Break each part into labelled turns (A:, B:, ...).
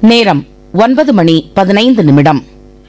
A: நேரம் ஒன்பது மணி பதினைந்து நிமிடம்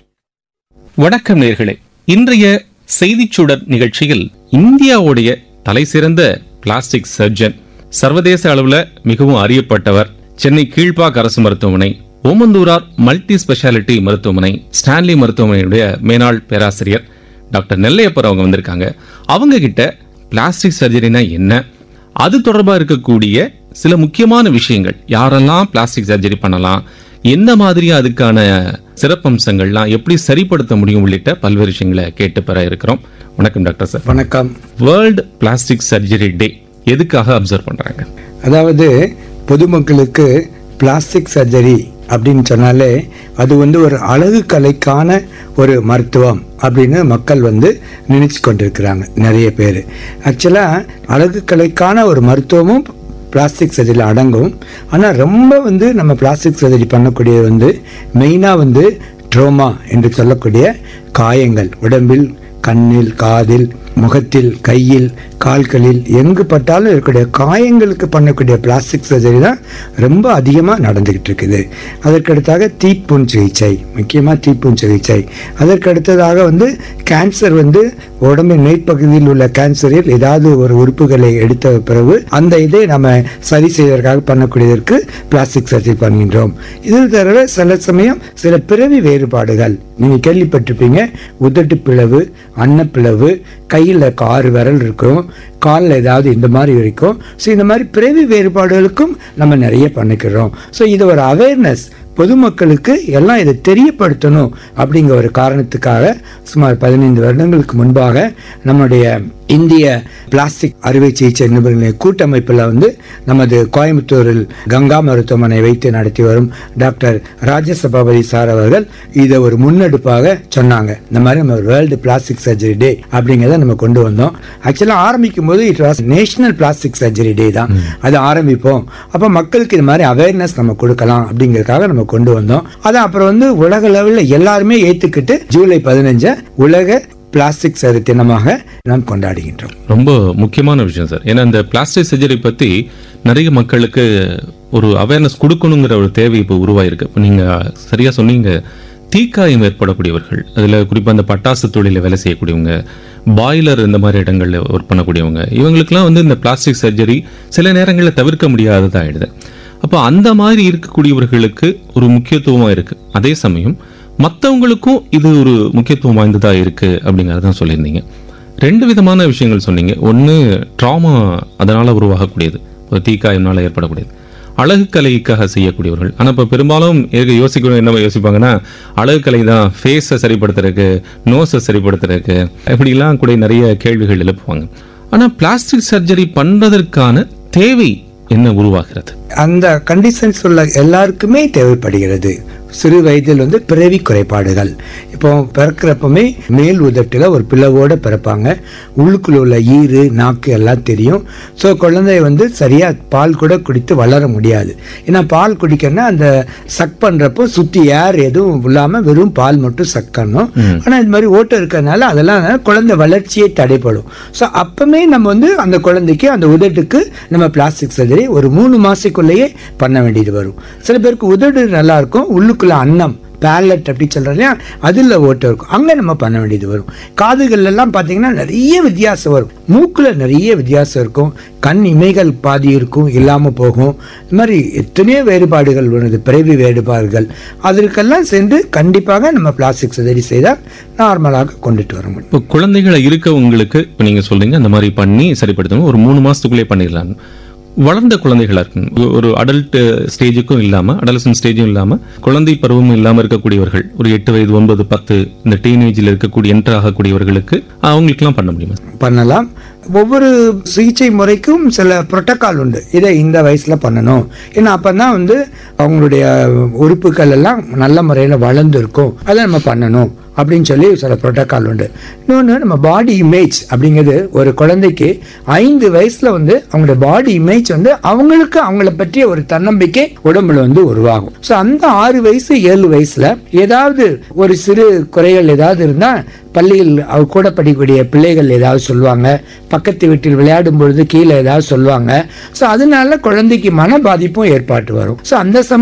B: வணக்கம் நேர்களே இன்றைய செய்திச் சுடர் நிகழ்ச்சியில் இந்தியாவுடைய தலைசிறந்த பிளாஸ்டிக் சர்ஜன் சர்வதேச அளவுல மிகவும் அறியப்பட்டவர் சென்னை கீழ்ப்பாக் அரசு மருத்துவமனை ஓமந்தூரார் மல்டி ஸ்பெஷாலிட்டி மருத்துவமனை ஸ்டான்லி மருத்துவமனையுடைய மேனாள் பேராசிரியர் டாக்டர் நெல்லையப்பர் அவங்க வந்திருக்காங்க அவங்க கிட்ட பிளாஸ்டிக் சர்ஜரினா என்ன அது தொடர்பா இருக்கக்கூடிய சில முக்கியமான விஷயங்கள் யாரெல்லாம் பிளாஸ்டிக் சர்ஜரி பண்ணலாம் எந்த மாதிரி அதுக்கான சிறப்பம்சங்கள்லாம் எப்படி சரிப்படுத்த முடியும் உள்ளிட்ட பல்வேறு விஷயங்களை கேட்டு பெற இருக்கிறோம் வணக்கம் டாக்டர் சார்
C: வணக்கம்
B: வேர்ல்டு பிளாஸ்டிக் சர்ஜரி டே எதுக்காக அப்சர்வ் பண்றாங்க
C: அதாவது பொதுமக்களுக்கு பிளாஸ்டிக் சர்ஜரி அப்படின்னு சொன்னாலே அது வந்து ஒரு அழகு கலைக்கான ஒரு மருத்துவம் அப்படின்னு மக்கள் வந்து நினைச்சு கொண்டிருக்கிறாங்க நிறைய பேர் ஆக்சுவலாக அழகு கலைக்கான ஒரு மருத்துவமும் பிளாஸ்டிக் சர்ஜரியில் அடங்கும் ஆனால் ரொம்ப வந்து நம்ம பிளாஸ்டிக் சர்ஜரி பண்ணக்கூடியது வந்து மெயினாக வந்து ட்ரோமா என்று சொல்லக்கூடிய காயங்கள் உடம்பில் கண்ணில் காதில் முகத்தில் கையில் கால்களில் எங்கு பட்டாலும் இருக்கக்கூடிய காயங்களுக்கு பண்ணக்கூடிய பிளாஸ்டிக் சர்ஜரி தான் ரொம்ப அதிகமாக நடந்துக்கிட்டு இருக்குது அதற்கடுத்தாக தீப்புண் சிகிச்சை முக்கியமாக தீப்புண் சிகிச்சை அதற்கடுத்ததாக வந்து கேன்சர் வந்து உடம்பின் மேற்பகுதியில் உள்ள கேன்சரில் ஏதாவது ஒரு உறுப்புகளை எடுத்த பிறகு அந்த இதை நம்ம சரி செய்வதற்காக பண்ணக்கூடியதற்கு பிளாஸ்டிக் சர்ஜரி பண்ணுகின்றோம் இதில் தவிர சில சமயம் சில பிறவி வேறுபாடுகள் நீங்கள் கேள்விப்பட்டிருப்பீங்க உதட்டு பிளவு அன்னப்பிளவு கையில் காறு விரல் இருக்கும் காலில் ஏதாவது இந்த மாதிரி இருக்கும் ஸோ இந்த மாதிரி பிறவி வேறுபாடுகளுக்கும் நம்ம நிறைய பண்ணிக்கிறோம் ஸோ இது ஒரு அவேர்னஸ் பொதுமக்களுக்கு எல்லாம் இதை தெரியப்படுத்தணும் அப்படிங்கிற ஒரு காரணத்துக்காக சுமார் பதினைந்து வருடங்களுக்கு முன்பாக நம்முடைய இந்திய பிளாஸ்டிக் அறுவை சிகிச்சை நிபுணர்களின் கூட்டமைப்பில் வந்து நமது கோயம்புத்தூரில் கங்கா மருத்துவமனை வைத்து நடத்தி வரும் டாக்டர் ராஜசபாபதி சார் அவர்கள் இதை ஒரு முன்னெடுப்பாக சொன்னாங்க இந்த மாதிரி நம்ம வேர்ல்டு பிளாஸ்டிக் சர்ஜரி டே அப்படிங்கிறத நம்ம கொண்டு வந்தோம் ஆக்சுவலாக ஆரம்பிக்கும் போது it was national plastic surgery day தான் அது ஆரம்பிப்போம் அப்போ மக்களுக்கு இது மாதிரி அவேர்னஸ் நம்ம கொடுக்கலாம் அப்படிங்கிறதுக்காக நம்ம கொண்டு வந்தோம் அதை அப்புறம் வந்து உலக லெவலில் எல்லாருமே ஏற்றுக்கிட்டு ஜூலை பதினஞ்சை உலக பிளாஸ்டிக் சரி தினமாக நாம் கொண்டாடுகின்றோம்
B: ரொம்ப முக்கியமான விஷயம் சார் ஏன்னா இந்த பிளாஸ்டிக் சர்ஜரி பத்தி நிறைய மக்களுக்கு ஒரு அவேர்னஸ் கொடுக்கணுங்கிற ஒரு தேவை இப்போ உருவாயிருக்கு இப்போ நீங்க சரியா சொன்னீங்க தீக்காயம் ஏற்படக்கூடியவர்கள் அதுல குறிப்பா அந்த பட்டாசு தொழில வேலை செய்யக்கூடியவங்க பாய்லர் இந்த மாதிரி இடங்கள்ல ஒர்க் பண்ணக்கூடியவங்க இவங்களுக்குலாம் வந்து இந்த பிளாஸ்டிக் சர்ஜரி சில நேரங்களில் தவிர்க்க முடியாததாயிடுது அப்போ அந்த மாதிரி இருக்கக்கூடியவர்களுக்கு ஒரு முக்கியத்துவமா இருக்கு அதே சமயம் மற்றவங்களுக்கும் இது ஒரு முக்கியத்துவம் வாய்ந்ததா இருக்கு அப்படிங்கறதான் சொல்லியிருந்தீங்க ரெண்டு விதமான விஷயங்கள் சொன்னீங்க ஒன்று ட்ராமா அதனால உருவாகக்கூடியது ஒரு தீக்காயம்னால ஏற்படக்கூடியது அழகு கலைக்காக செய்யக்கூடியவர்கள் ஆனால் இப்போ பெரும்பாலும் எதுக்கு யோசிக்கணும் என்ன யோசிப்பாங்கன்னா அழகு கலை தான் ஃபேஸை சரிப்படுத்துறதுக்கு நோஸை சரிப்படுத்துறதுக்கு இப்படிலாம் கூட நிறைய கேள்விகள் எழுப்புவாங்க ஆனால் பிளாஸ்டிக் சர்ஜரி பண்ணுறதற்கான தேவை என்ன உருவாகிறது
C: அந்த கண்டிஷன்ஸ் உள்ள எல்லாருக்குமே தேவைப்படுகிறது சிறு வயதில் வந்து பிறவி குறைபாடுகள் இப்போ பிறக்கிறப்பமே மேல் உதட்டில் ஒரு பிளவோட பிறப்பாங்க உள்ளுக்குள்ள உள்ள ஈறு நாக்கு எல்லாம் தெரியும் ஸோ குழந்தை வந்து சரியாக பால் கூட குடித்து வளர முடியாது ஏன்னா பால் குடிக்கணும்னா அந்த சக் பண்ணுறப்போ சுற்றி ஏர் எதுவும் இல்லாமல் வெறும் பால் மட்டும் சக் பண்ணணும் ஆனால் இந்த மாதிரி ஓட்டம் இருக்கிறதுனால அதெல்லாம் குழந்தை வளர்ச்சியே தடைப்படும் ஸோ அப்பமே நம்ம வந்து அந்த குழந்தைக்கு அந்த உதட்டுக்கு நம்ம பிளாஸ்டிக் சர்ஜரி ஒரு மூணு மாசத்துக்குள்ளேயே பண்ண வேண்டியது வரும் சில பேருக்கு உதடு நல்லா இருக்கும் உள்ளுக்குள்ள அன்னம் பேலட் அப்படி சொல்கிறோம் இல்லையா அதில் ஓட்டம் இருக்கும் அங்கே நம்ம பண்ண வேண்டியது வரும் காதுகள் எல்லாம் பார்த்தீங்கன்னா நிறைய வித்தியாசம் வரும் மூக்கில் நிறைய வித்தியாசம் இருக்கும் கண் இமைகள் பாதி இருக்கும் இல்லாமல் போகும் இந்த மாதிரி எத்தனையோ வேறுபாடுகள் வருது பிறவி வேறுபாடுகள் அதற்கெல்லாம் சென்று கண்டிப்பாக நம்ம பிளாஸ்டிக் சர்ஜரி செய்தால் நார்மலாக கொண்டுட்டு வர முடியும்
B: இப்போ குழந்தைகளை இருக்கவங்களுக்கு இப்போ நீங்க சொல்றீங்க அந்த மாதிரி பண்ணி சரிப்படுத்தணும் ஒரு மூணு மாசத்துக்குள்ளே பண்ணிடலாம் வளர்ந்த குழந்தைகளா இருக்கு ஒரு அடல்ட் ஸ்டேஜுக்கும் இல்லாம அடலசன் ஸ்டேஜும் இல்லாம குழந்தை பருவமும் இல்லாம இருக்கக்கூடியவர்கள் ஒரு எட்டு வயது ஒன்பது பத்து இந்த டீனேஜில் இருக்கக்கூடிய என்டர் ஆகக்கூடியவர்களுக்கு அவங்களுக்குலாம் பண்ண முடியுமா
C: பண்ணலாம் ஒவ்வொரு சிகிச்சை முறைக்கும் சில புரோட்டோக்கால் உண்டு இதை இந்த வயசுல பண்ணணும் ஏன்னா அப்பதான் வந்து அவங்களுடைய உறுப்புகள் எல்லாம் நல்ல முறையில் வளர்ந்து இருக்கும் அதை நம்ம பண்ணணும் அப்படின்னு சொல்லி சில புரோட்டோக்கால் உண்டு இன்னொன்று நம்ம பாடி இமேஜ் அப்படிங்கிறது ஒரு குழந்தைக்கு ஐந்து வயசுல வந்து அவங்களுடைய பாடி இமேஜ் வந்து அவங்களுக்கு அவங்கள பற்றிய ஒரு தன்னம்பிக்கை உடம்புல வந்து உருவாகும் ஸோ அந்த ஆறு வயசு ஏழு வயசுல ஏதாவது ஒரு சிறு குறைகள் ஏதாவது இருந்தா பள்ளியில் அவ கூட படிக்கக்கூடிய பிள்ளைகள் ஏதாவது சொல்லுவாங்க பக்கத்து வீட்டில் விளையாடும் பொழுது கீழே ஏதாவது சொல்லுவாங்க ஸோ அதனால குழந்தைக்கு மன பாதிப்பும் ஏற்பட்டு வரும் ஸோ அந்த சமயம்